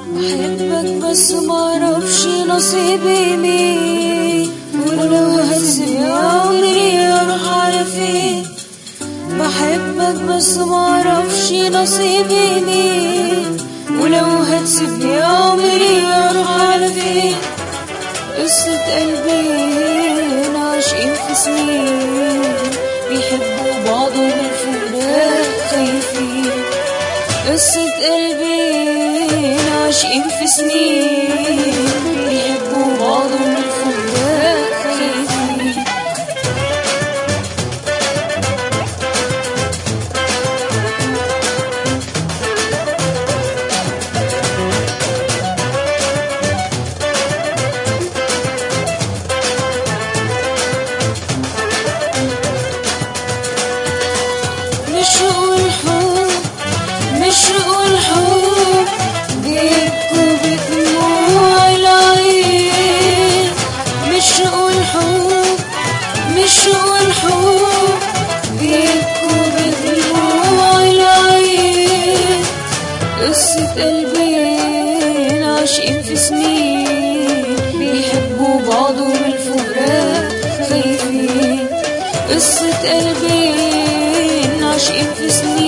بحبك بس معرفش نصيبي مين ولو هسيب عمري اروح على فين بحبك بس معرفش نصيبي مين ولو هتسيبني عمري اروح على فين قصة قلبين عاشقين في سنين بيحبوا بعض وبالفراق خايفين قصة قلبين عاشقين في سنين بيحبوا بعض وبالفراق خايفين مشوق والحب مشوق والحب بيبكوا بدموع العين مشوق والحب مشوق والحب بيبكوا بدموع العين قصة قلبين عاشقين في سنين بيحبوا بعض وبالفراق خايفين قصة قلبين عاشقين في سنين